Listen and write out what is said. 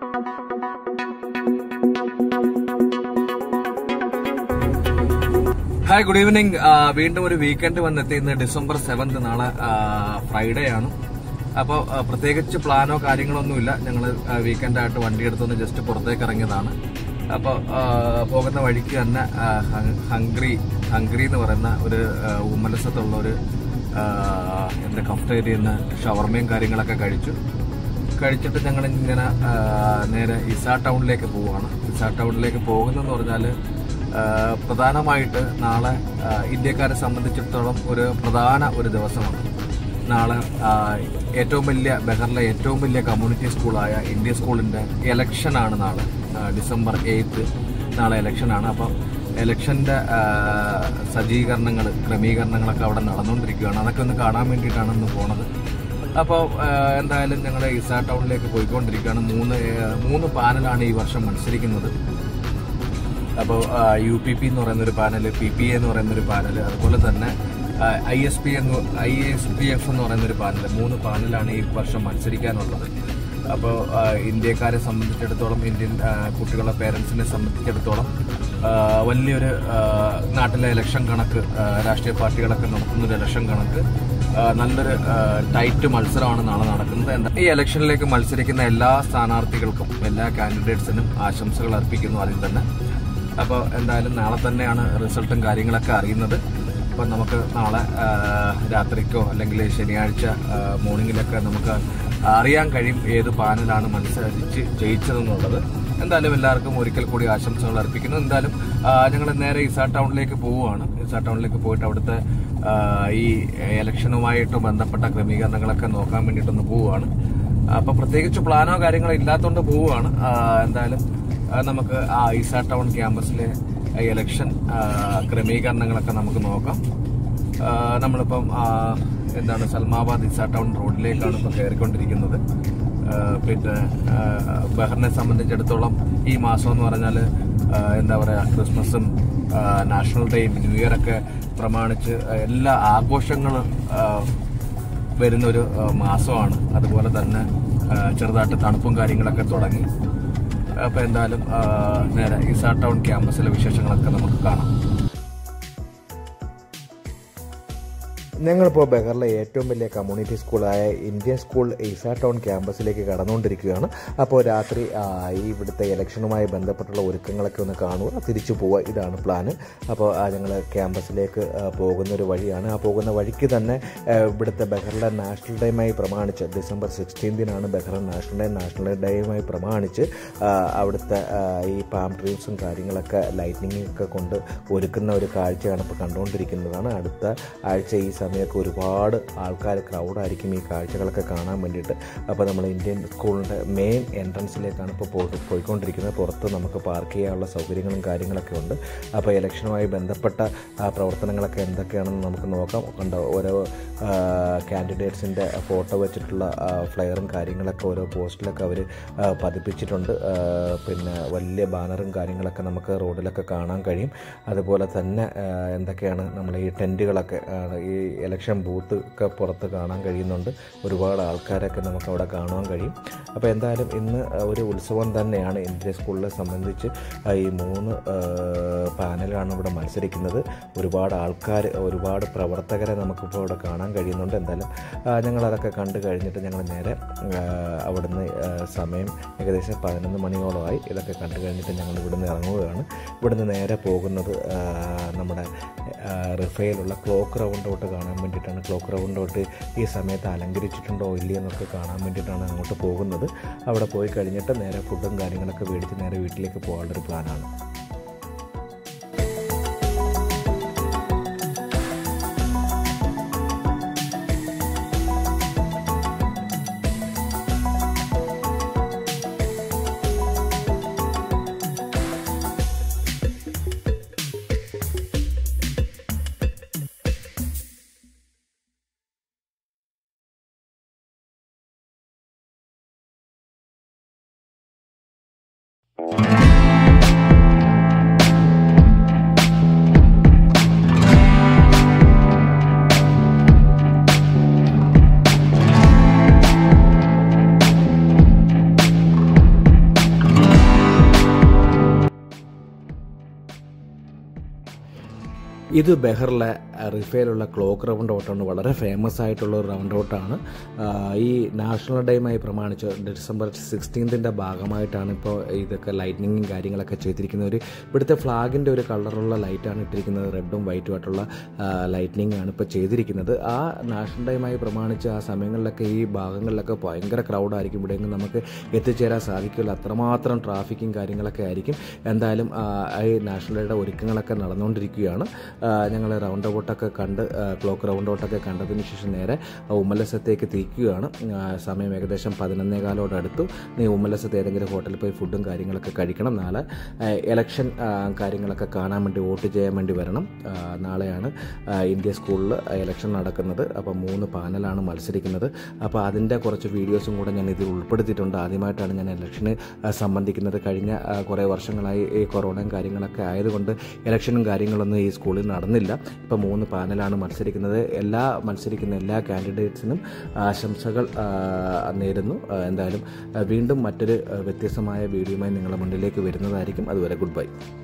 hi good evening വീണ്ടും ഒരു weekend വന്നെത്തി ഇന്ന് ഡിസംബർ സെവന്ത് നാളെ ഫ്രൈഡേ ആണ് അപ്പോൾ പ്രത്യേകിച്ച് പ്ലാനോ കാര്യങ്ങളോ ഒന്നുമില്ല ഞങ്ങൾ വീക്കെൻഡ് ആയിട്ട് വണ്ടി എടുത്തൊന്ന് ജസ്റ്റ് പുറത്തേക്ക് ഇറങ്ങിയതാണ് അപ്പോൾ പോകുന്ന വഴിക്ക് തന്നെ ആ, ഹ- ഹംഗ്രി ഹംഗ്രി എന്ന് പറയുന്ന ഒരു ആ, ഉമ്മലസത്തുള്ള ഒരു ആ, എന്താ കഫ്റ്റേരിയിൽ നിന്ന് ഷവർമയും കാര്യങ്ങളൊക്കെ കഴിച്ചു കഴിച്ചിട്ട് ഞങ്ങൾ ഇങ്ങനെ ആ, നേരെ ഇസാ ടൗണിലേക്ക് പോവുകയാണ് ഇസാ ടൗണിലേക്ക് പോകുന്നതെന്ന് പറഞ്ഞാൽ പ്രധാനമായിട്ട് നാളെ ആ, ഇന്ത്യക്കാരെ സംബന്ധിച്ചിടത്തോളം ഒരു പ്രധാന ഒരു ദിവസമാണ് നാളെ ആ, ഏറ്റവും വലിയ ബഹറിലെ ഏറ്റവും വലിയ കമ്മ്യൂണിറ്റി സ്കൂളായ ഇന്ത്യ സ്കൂളിന്റെ ഇലക്ഷനാണ് നാളെ ആ, ഡിസംബർ എയ്ത്ത് നാളെ ഇലക്ഷനാണ് അപ്പം ഇലക്ഷന്റെ സജ്ജീകരണങ്ങൾ ക്രമീകരണങ്ങളൊക്കെ അവിടെ നടന്നുകൊണ്ടിരിക്കുകയാണ് അതൊക്കെ ഒന്ന് കാണാൻ വേണ്ടിയിട്ടാണ് ഇന്ന് പോണത് അപ്പോൾ എന്തായാലും ഞങ്ങൾ ഇസാ ടൗണിലേക്ക് പോയിക്കൊണ്ടിരിക്കുകയാണ് മൂന്ന് ആ, മൂന്ന് പാനലാണ് ഈ വർഷം മത്സരിക്കുന്നത് അപ്പോൾ യു പി പി എന്ന് പറയുന്ന ഒരു പാനൽ പി പി എ എന്ന് പറയുന്ന ഒരു പാനൽ അതുപോലെ തന്നെ ഐ എസ് പി എന്ന് ഐ എസ് പി എഫ് എന്ന് പറയുന്ന ഒരു പാനൽ മൂന്ന് പാനലാണ് ഈ വർഷം മത്സരിക്കാനുള്ളത് അപ്പോൾ ഇന്ത്യക്കാരെ സംബന്ധിച്ചിടത്തോളം ഇന്ത്യൻ ആ, കുട്ടികളുടെ പേരൻസിനെ സംബന്ധിച്ചിടത്തോളം ആ, വലിയൊരു ആ, നാട്ടിലെ ഇലക്ഷൻ കണക്ക് ആ, രാഷ്ട്രീയ പാർട്ടികളൊക്കെ നടത്തുന്ന ഒരു ഇലക്ഷൻ കണക്ക് ആ, നല്ലൊരു ആ, ടൈറ്റ് മത്സരമാണ് നാളെ നടക്കുന്നത് എന്താ ഈ ഇലക്ഷനിലേക്ക് മത്സരിക്കുന്ന എല്ലാ സ്ഥാനാർത്ഥികൾക്കും എല്ലാ കാൻഡിഡേറ്റ്സിനും ആശംസകൾ അർപ്പിക്കുന്നു അതിൽ തന്നെ അപ്പോൾ എന്തായാലും നാളെ തന്നെയാണ് റിസൾട്ടും കാര്യങ്ങളൊക്കെ അറിയുന്നത് അപ്പം നമുക്ക് നാളെ ആ, രാത്രിക്കോ അല്ലെങ്കിൽ ശനിയാഴ്ച ആ, മോർണിംഗിലൊക്കെ നമുക്ക് അറിയാൻ കഴിയും ഏത് പാനലാണ് മത്സരിച്ച് ജയിച്ചതെന്നുള്ളത് എന്തായാലും എല്ലാവർക്കും ഒരിക്കൽ കൂടി ആശംസകൾ അർപ്പിക്കുന്നു എന്തായാലും ഞങ്ങൾ നേരെ ഇസാ ടൗണിലേക്ക് പോവുകയാണ് ഇസാ ടൗണിലേക്ക് പോയിട്ട് അവിടുത്തെ ആ, ഈ ഇലക്ഷനുമായിട്ട് ബന്ധപ്പെട്ട ക്രമീകരണങ്ങളൊക്കെ നോക്കാൻ വേണ്ടിയിട്ടൊന്ന് പോവുകയാണ് അപ്പൊ പ്രത്യേകിച്ച് പ്ലാനോ കാര്യങ്ങളോ ഇല്ലാത്തതുകൊണ്ട് പോവുകയാണ് ആ, എന്തായാലും ആ, നമുക്ക് ആ ഈസാ ടൗൺ ക്യാമ്പസിലെ ഇലക്ഷൻ ആ, ക്രമീകരണങ്ങളൊക്കെ നമുക്ക് നോക്കാം ആ, നമ്മളിപ്പം ആ, എന്താണ് സൽമാബാദ് ഇസാ ടൗൺ റോഡിലേക്കാണ് ഇപ്പോൾ കയറിക്കൊണ്ടിരിക്കുന്നത് ആ, പിന്നെ ആ, ബഹറിനെ സംബന്ധിച്ചിടത്തോളം ഈ മാസം എന്ന് പറഞ്ഞാൽ എന്താ പറയുക ക്രിസ്മസും ആ, നാഷണൽ ഡേയും ന്യൂ ഇയർ ഒക്കെ പ്രമാണിച്ച് എല്ലാ ആഘോഷങ്ങളും ആ, വരുന്നൊരു ആ, മാസമാണ് അതുപോലെ തന്നെ ആ, ചെറുതായിട്ട് തണുപ്പും കാര്യങ്ങളൊക്കെ തുടങ്ങി അപ്പോൾ എന്തായാലും ആ, നേരെ ഇസാ ടൗൺ ക്യാമ്പസിലെ വിശേഷങ്ങളൊക്കെ നമുക്ക് കാണാം ഞങ്ങളിപ്പോൾ ബഹറിലെ ഏറ്റവും വലിയ കമ്മ്യൂണിറ്റി സ്കൂളായ ഇന്ത്യൻ സ്കൂൾ ഈസാ ടൗൺ ക്യാമ്പസിലേക്ക് കടന്നുകൊണ്ടിരിക്കുകയാണ് അപ്പോൾ രാത്രി ആ, ഈ ഇവിടുത്തെ ഇലക്ഷനുമായി ബന്ധപ്പെട്ടുള്ള ഒരുക്കങ്ങളൊക്കെ ഒന്ന് കാണുക തിരിച്ചു പോവുക ഇതാണ് പ്ലാന് അപ്പോൾ ഞങ്ങൾ ക്യാമ്പസിലേക്ക് ആ, പോകുന്ന ഒരു വഴിയാണ് ആ പോകുന്ന വഴിക്ക് തന്നെ ആ, ഇവിടുത്തെ ബഹറിലെ നാഷണൽ ഡേയുമായി പ്രമാണിച്ച് ഡിസംബർ സിക്സ്റ്റീൻതിനാണ് ബഹ്റൻ നാഷണൽ ഡേ നാഷണൽ ഡേയുമായി പ്രമാണിച്ച് ആ, അവിടുത്തെ ആ, ഈ പാം ട്രീസും കാര്യങ്ങളൊക്കെ ലൈറ്റിനിങ് ഒക്കെ കൊണ്ട് ഒരുക്കുന്ന ഒരു കാഴ്ചയാണ് ഇപ്പോൾ കണ്ടുകൊണ്ടിരിക്കുന്നതാണ് അടുത്ത ആഴ്ച ഈ സമയമൊക്കെ ഒരുപാട് ആൾക്കാർ ക്രൗഡായിരിക്കും ഈ കാഴ്ചകളൊക്കെ കാണാൻ വേണ്ടിയിട്ട് അപ്പോൾ നമ്മൾ ഇന്ത്യൻ സ്കൂളിൻ്റെ മെയിൻ എൻട്രൻസിലേക്കാണ് ഇപ്പോൾ പോയിട്ട് പോയിക്കൊണ്ടിരിക്കുന്നത് പുറത്ത് നമുക്ക് പാർക്ക് ചെയ്യാനുള്ള സൗകര്യങ്ങളും കാര്യങ്ങളൊക്കെ ഉണ്ട് അപ്പോൾ ഇലക്ഷനുമായി ബന്ധപ്പെട്ട ആ, പ്രവർത്തനങ്ങളൊക്കെ എന്തൊക്കെയാണെന്ന് നമുക്ക് നോക്കാം കണ്ടോ ഓരോ കാൻഡിഡേറ്റ്സിൻ്റെ ഫോട്ടോ വെച്ചിട്ടുള്ള ആ, ഫ്ലെയറും കാര്യങ്ങളൊക്കെ ഓരോ പോസ്റ്റിലൊക്കെ അവർ പതിപ്പിച്ചിട്ടുണ്ട് ആ, പിന്നെ വലിയ ബാനറും കാര്യങ്ങളൊക്കെ നമുക്ക് റോഡിലൊക്കെ കാണാൻ കഴിയും അതുപോലെ തന്നെ ആ, എന്തൊക്കെയാണ് നമ്മൾ ഈ ടെൻറ്റുകളൊക്കെ ആ, ഈ ഇലക്ഷൻ ബൂത്ത് ഒക്കെ പുറത്ത് കാണാൻ കഴിയുന്നുണ്ട് ഒരുപാട് ആൾക്കാരൊക്കെ നമുക്ക് അവിടെ കാണാൻ കഴിയും അപ്പോൾ എന്തായാലും ഇന്ന് ഒരു ഉത്സവം തന്നെയാണ് ഇന്ത്യൻ സ്കൂളിനെ സംബന്ധിച്ച് ആ, ഈ മൂന്ന് ആ, പാനലാണ് ഇവിടെ മത്സരിക്കുന്നത് ഒരുപാട് ആൾക്കാർ ഒരുപാട് പ്രവർത്തകരെ നമുക്കിപ്പോൾ ഇവിടെ കാണാൻ കഴിയുന്നുണ്ട് എന്തായാലും ആ, ഞങ്ങളതൊക്കെ കണ്ടു കഴിഞ്ഞിട്ട് ഞങ്ങൾ നേരെ ആ, അവിടുന്ന് ആ, സമയം ഏകദേശം പതിനൊന്ന് മണിയോളമായി ഇതൊക്കെ കണ്ടു കഴിഞ്ഞിട്ട് ഞങ്ങൾ ഇവിടുന്ന് ഇറങ്ങുകയാണ് ഇവിടുന്ന് നേരെ പോകുന്നത് ആ, നമ്മുടെ ആ, റിഫയിലുള്ള ക്ലോക്ക് റൗണ്ടോട്ട് കാണാൻ വേണ്ടിയിട്ടാണ് ക്ലോക്ക് റൗണ്ടോട്ട് ഈ സമയത്ത് അലങ്കരിച്ചിട്ടുണ്ടോ ഇല്ലയെന്നൊക്കെ കാണാൻ വേണ്ടിയിട്ടാണ് അങ്ങോട്ട് പോകുന്നത് അവിടെ പോയി കഴിഞ്ഞിട്ട് നേരെ ഫുഡും കാര്യങ്ങളൊക്കെ മേടിച്ച് നേരെ വീട്ടിലേക്ക് പോകാനുള്ളൊരു പ്ലാനാണ് ഇത് ബെഹറിലെ റിഫയിലുള്ള ക്ലോക്ക് റൗണ്ട് ഔട്ടാണ് വളരെ ഫേമസ് ആയിട്ടുള്ള ഒരു റൗണ്ട് ഔട്ടാണ് ഈ നാഷണൽ ഡേയുമായി പ്രമാണിച്ച് ഡിസംബർ സിക്സ്റ്റീൻത്തിൻ്റെ ഭാഗമായിട്ടാണ് ഇപ്പോൾ ഇതൊക്കെ ലൈറ്റ്നിങ്ങും കാര്യങ്ങളൊക്കെ ചെയ്തിരിക്കുന്നത് ഒരു ഇവിടുത്തെ ഫ്ലാഗിൻ്റെ ഒരു കളറുള്ള ലൈറ്റാണ് ഇട്ടിരിക്കുന്നത് റെഡും വൈറ്റും ആയിട്ടുള്ള ലൈറ്റ്നിങ് ആണ് ഇപ്പോൾ ചെയ്തിരിക്കുന്നത് ആ നാഷണൽ ഡേയുമായി പ്രമാണിച്ച് ആ സമയങ്ങളിലൊക്കെ ഈ ഭാഗങ്ങളിലൊക്കെ ഭയങ്കര ക്രൗഡായിരിക്കും ഇവിടെയെങ്കിലും നമുക്ക് എത്തിച്ചേരാൻ സാധിക്കില്ല അത്രമാത്രം ട്രാഫിക്കും കാര്യങ്ങളൊക്കെ ആയിരിക്കും എന്തായാലും ആ, ഈ നാഷണൽ ഡേയുടെ ഒരുക്കങ്ങളൊക്കെ നടന്നുകൊണ്ടിരിക്കുകയാണ് ഞങ്ങൾ റൗണ്ട് ഔട്ടൊക്കെ കണ്ട് ആ, ക്ലോക്ക് റൗണ്ട് ഔട്ടൊക്കെ കണ്ടതിന് ശേഷം നേരെ ഉമ്മലസത്തേക്ക് തിരിക്കുകയാണ് ആ, സമയം ഏകദേശം പതിനൊന്നേകാലോട് അടുത്തു നീ ഉമ്മലസത്ത് ഏതെങ്കിലും ഹോട്ടലിൽ പോയി ഫുഡും കാര്യങ്ങളൊക്കെ കഴിക്കണം നാളെ ആ, ഇലക്ഷൻ ആ, കാര്യങ്ങളൊക്കെ കാണാൻ വേണ്ടി വോട്ട് ചെയ്യാൻ വേണ്ടി വരണം ആ, നാളെയാണ് ആ, ഇന്ത്യ സ്കൂളിൽ ഇലക്ഷൻ നടക്കുന്നത് അപ്പോൾ മൂന്ന് പാനലാണ് മത്സരിക്കുന്നത് അപ്പോൾ അതിൻ്റെ കുറച്ച് വീഡിയോസും കൂടെ ഞാൻ ഇതിൽ ഉൾപ്പെടുത്തിയിട്ടുണ്ട് ആദ്യമായിട്ടാണ് ഞാൻ ഇലക്ഷന് ആ, സംബന്ധിക്കുന്നത് കഴിഞ്ഞ ആ, കുറേ വർഷങ്ങളായി ഈ കൊറോണയും കാര്യങ്ങളൊക്കെ ആയതുകൊണ്ട് ഇലക്ഷനും കാര്യങ്ങളൊന്നും ഈ സ്കൂളിൽ നടന്നില്ല ഇപ്പോൾ മൂന്ന് പാനലാണ് മത്സരിക്കുന്നത് എല്ലാ മത്സരിക്കുന്ന എല്ലാ കാൻഡിഡേറ്റ്സിനും ആശംസകൾ ആ, നേരുന്നു ആ, എന്തായാലും ആ, വീണ്ടും മറ്റൊരു ആ, വ്യത്യസ്തമായ വീഡിയോയുമായി നിങ്ങളുടെ മുന്നിലേക്ക് വരുന്നതായിരിക്കും അതുവരെ ഗുഡ് ബൈ